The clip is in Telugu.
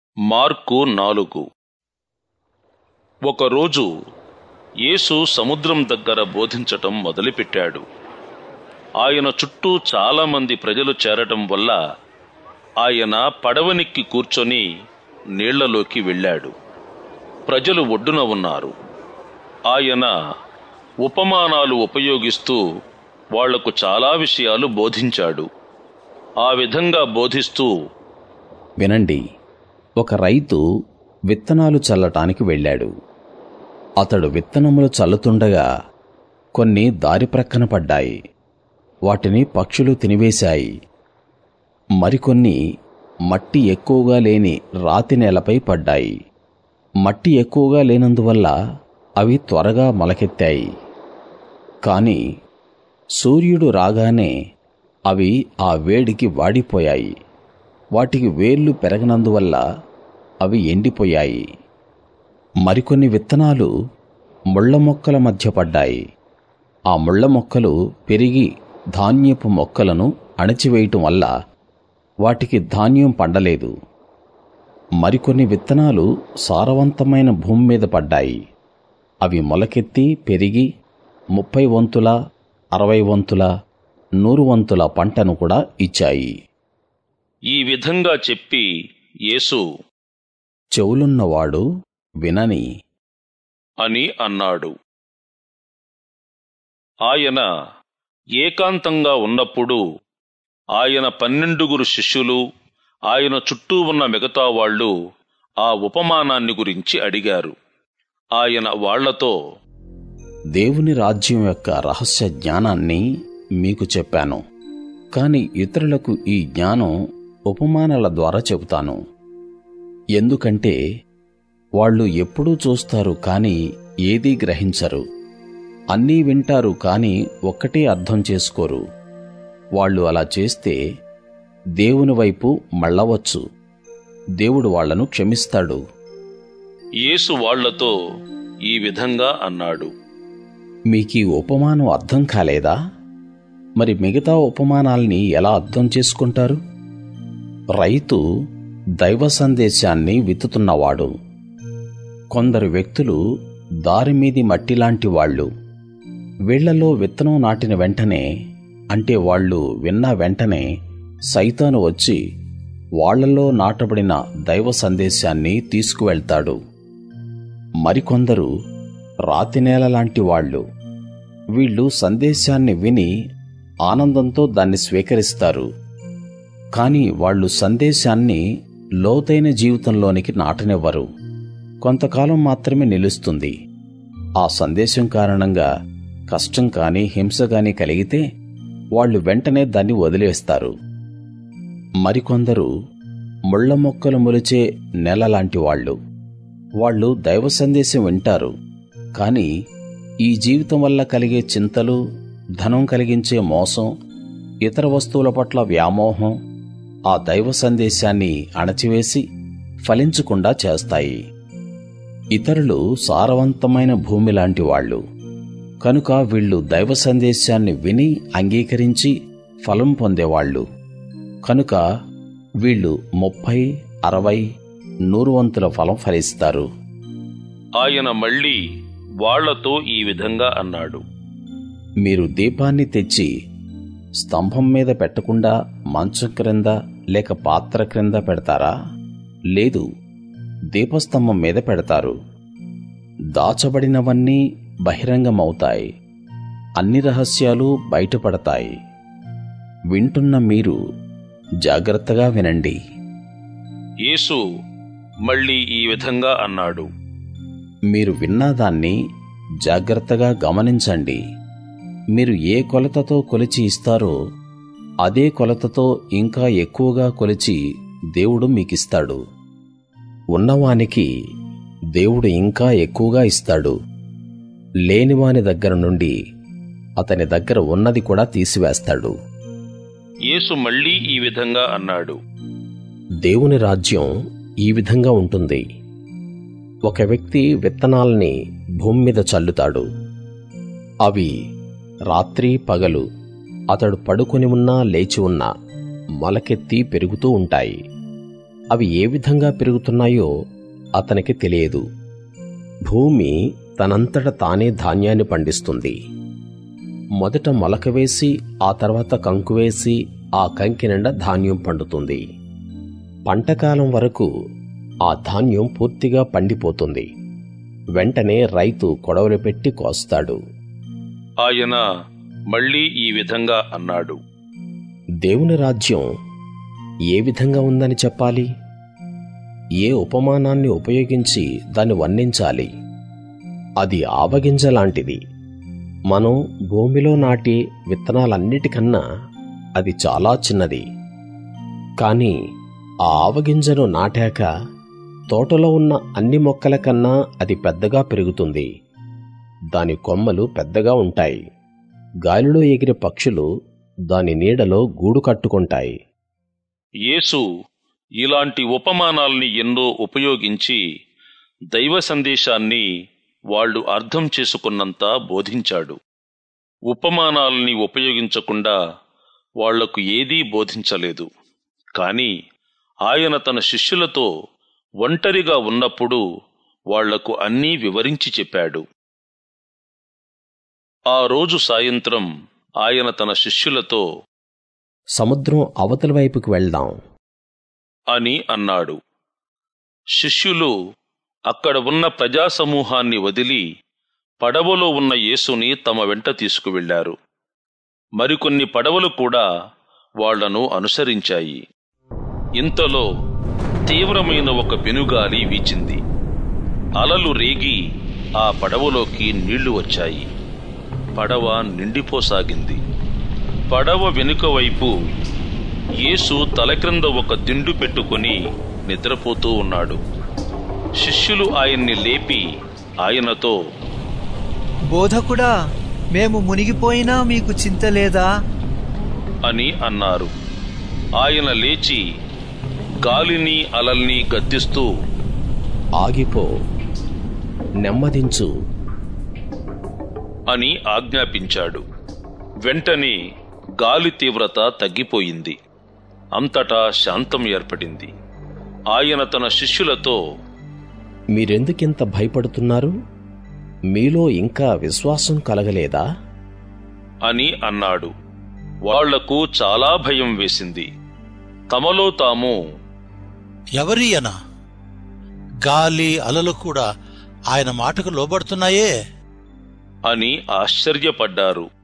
మార్కు నాలుగు ఒకరోజు యేసు సముద్రం దగ్గర బోధించటం మొదలుపెట్టాడు ఆయన చుట్టూ చాలామంది ప్రజలు చేరటం వల్ల ఆయన పడవనెక్కి కూర్చొని నీళ్లలోకి వెళ్ళాడు ప్రజలు ఒడ్డున ఉన్నారు ఆయన ఉపమానాలు ఉపయోగిస్తూ వాళ్లకు చాలా విషయాలు బోధించాడు ఆ విధంగా బోధిస్తూ వినండి ఒక రైతు విత్తనాలు చల్లటానికి వెళ్ళాడు అతడు విత్తనములు చల్లుతుండగా కొన్ని దారి ప్రక్కన పడ్డాయి వాటిని పక్షులు తినివేశాయి మరికొన్ని మట్టి ఎక్కువగా లేని రాతి నేలపై పడ్డాయి మట్టి ఎక్కువగా లేనందువల్ల అవి త్వరగా మొలకెత్తాయి కాని సూర్యుడు రాగానే అవి ఆ వేడికి వాడిపోయాయి వాటికి వేర్లు పెరగనందువల్ల అవి ఎండిపోయాయి మరికొన్ని విత్తనాలు ముళ్ళ మొక్కల మధ్య పడ్డాయి ఆ ముళ్ళ మొక్కలు పెరిగి ధాన్యపు మొక్కలను అణచివేయటం వల్ల వాటికి ధాన్యం పండలేదు మరికొన్ని విత్తనాలు సారవంతమైన భూమి మీద పడ్డాయి అవి మొలకెత్తి పెరిగి ముప్పై వంతుల అరవై వంతుల నూరు వంతుల పంటను కూడా ఇచ్చాయి ఈ విధంగా చెప్పి యేసు చెవులున్నవాడు వినని అని అన్నాడు ఆయన ఏకాంతంగా ఉన్నప్పుడు ఆయన పన్నెండుగురు శిష్యులు ఆయన చుట్టూ ఉన్న మిగతా వాళ్ళు ఆ ఉపమానాన్ని గురించి అడిగారు ఆయన వాళ్లతో దేవుని రాజ్యం యొక్క రహస్య జ్ఞానాన్ని మీకు చెప్పాను కాని ఇతరులకు ఈ జ్ఞానం ఉపమానాల ద్వారా చెబుతాను ఎందుకంటే వాళ్ళు ఎప్పుడూ చూస్తారు కాని ఏదీ గ్రహించరు అన్నీ వింటారు కాని ఒక్కటే అర్థం చేసుకోరు వాళ్ళు అలా చేస్తే దేవుని వైపు మళ్ళవచ్చు దేవుడు వాళ్లను క్షమిస్తాడు యేసు వాళ్లతో ఈ విధంగా అన్నాడు మీకీ ఉపమానం అర్థం కాలేదా మరి మిగతా ఉపమానాల్ని ఎలా అర్థం చేసుకుంటారు రైతు దైవ సందేశాన్ని విత్తుతున్నవాడు కొందరు వ్యక్తులు దారిమీది మట్టిలాంటి వాళ్ళు వీళ్లలో విత్తనం నాటిన వెంటనే అంటే వాళ్ళు విన్న వెంటనే సైతాను వచ్చి వాళ్లలో నాటబడిన దైవ సందేశాన్ని తీసుకువెళ్తాడు మరికొందరు రాతినేల లాంటి వాళ్ళు వీళ్ళు సందేశాన్ని విని ఆనందంతో దాన్ని స్వీకరిస్తారు కాని వాళ్ళు సందేశాన్ని లోతైన జీవితంలోనికి నాటనివ్వరు కొంతకాలం మాత్రమే నిలుస్తుంది ఆ సందేశం కారణంగా కష్టం కాని హింస కాని కలిగితే వాళ్ళు వెంటనే దాన్ని వదిలేస్తారు మరికొందరు ముళ్ళ మొక్కలు మొలిచే నెల లాంటి వాళ్ళు వాళ్ళు దైవ సందేశం వింటారు కాని ఈ జీవితం వల్ల కలిగే చింతలు ధనం కలిగించే మోసం ఇతర వస్తువుల పట్ల వ్యామోహం ఆ దైవ సందేశాన్ని అణచివేసి ఫలించకుండా చేస్తాయి ఇతరులు సారవంతమైన భూమి లాంటి వాళ్ళు కనుక వీళ్ళు దైవ సందేశాన్ని విని అంగీకరించి ఫలం పొందేవాళ్ళు కనుక వీళ్ళు ముప్పై అరవై నూరు వంతుల ఫలం ఫలిస్తారు ఆయన మళ్ళీ వాళ్లతో ఈ విధంగా అన్నాడు మీరు దీపాన్ని తెచ్చి స్తంభం మీద పెట్టకుండా మంచం క్రింద లేక పాత్ర క్రింద పెడతారా లేదు దీపస్తంభం మీద పెడతారు దాచబడినవన్నీ బహిరంగమవుతాయి అన్ని రహస్యాలు బయటపడతాయి వింటున్న మీరు జాగ్రత్తగా వినండి యేసు మళ్ళీ ఈ విధంగా అన్నాడు మీరు విన్నదాన్ని జాగ్రత్తగా గమనించండి మీరు ఏ కొలతతో కొలిచి ఇస్తారో అదే కొలతతో ఇంకా ఎక్కువగా కొలిచి దేవుడు మీకిస్తాడు ఉన్నవానికి దేవుడు ఇంకా ఎక్కువగా ఇస్తాడు లేనివాని దగ్గర నుండి అతని దగ్గర ఉన్నది కూడా తీసివేస్తాడు యేసు మళ్ళీ ఈ విధంగా అన్నాడు దేవుని రాజ్యం ఈ విధంగా ఉంటుంది ఒక వ్యక్తి విత్తనాల్ని భూమి మీద చల్లుతాడు అవి రాత్రి పగలు అతడు పడుకొని ఉన్నా లేచి ఉన్నా మొలకెత్తి పెరుగుతూ ఉంటాయి అవి ఏ విధంగా పెరుగుతున్నాయో అతనికి తెలియదు భూమి తనంతట తానే ధాన్యాన్ని పండిస్తుంది మొదట మొలక వేసి ఆ తర్వాత కంకు వేసి ఆ కంకి నిండా ధాన్యం పండుతుంది పంటకాలం వరకు ఆ ధాన్యం పూర్తిగా పండిపోతుంది వెంటనే రైతు కొడవలి పెట్టి కోస్తాడు ఆయన మళ్ళీ ఈ విధంగా అన్నాడు దేవుని రాజ్యం ఏ విధంగా ఉందని చెప్పాలి ఏ ఉపమానాన్ని ఉపయోగించి దాన్ని వర్ణించాలి అది ఆవగింజ లాంటిది మనం భూమిలో నాటి విత్తనాలన్నిటికన్నా అది చాలా చిన్నది కానీ ఆ ఆవగింజను నాటాక తోటలో ఉన్న అన్ని మొక్కల కన్నా అది పెద్దగా పెరుగుతుంది దాని కొమ్మలు పెద్దగా ఉంటాయి గాలిలో ఎగిరే పక్షులు దాని నీడలో గూడు కట్టుకుంటాయి యేసు ఇలాంటి ఉపమానాల్ని ఎన్నో ఉపయోగించి దైవ సందేశాన్ని వాళ్ళు అర్థం చేసుకున్నంత బోధించాడు ఉపమానాల్ని ఉపయోగించకుండా వాళ్లకు ఏదీ బోధించలేదు కాని ఆయన తన శిష్యులతో ఒంటరిగా ఉన్నప్పుడు వాళ్లకు అన్నీ వివరించి చెప్పాడు ఆ రోజు సాయంత్రం ఆయన తన శిష్యులతో సముద్రం అవతలి వైపుకి వెళ్దాం అని అన్నాడు శిష్యులు అక్కడ ఉన్న ప్రజాసమూహాన్ని వదిలి పడవలో ఉన్న యేసుని తమ వెంట తీసుకువెళ్లారు మరికొన్ని పడవలు కూడా వాళ్లను అనుసరించాయి ఇంతలో తీవ్రమైన ఒక పెనుగాలి వీచింది అలలు రేగి ఆ పడవలోకి నీళ్లు వచ్చాయి పడవ నిండిపోసాగింది పడవ వెనుక వైపు యేసు తలక్రింద ఒక దిండు పెట్టుకుని నిద్రపోతూ ఉన్నాడు శిష్యులు ఆయన్ని లేపి ఆయనతో బోధకుడా మేము మునిగిపోయినా మీకు చింత లేదా అని అన్నారు ఆయన లేచి గాలిని అలల్ని గద్దిస్తూ ఆగిపో నెమ్మదించు అని ఆజ్ఞాపించాడు వెంటనే గాలి తీవ్రత తగ్గిపోయింది అంతటా శాంతం ఏర్పడింది ఆయన తన శిష్యులతో మీరెందుకింత భయపడుతున్నారు మీలో ఇంకా విశ్వాసం కలగలేదా అని అన్నాడు వాళ్లకు చాలా భయం వేసింది తమలో తాము ఎవరియనా గాలి అలలు కూడా ఆయన మాటకు లోబడుతున్నాయే అని ఆశ్చర్యపడ్డారు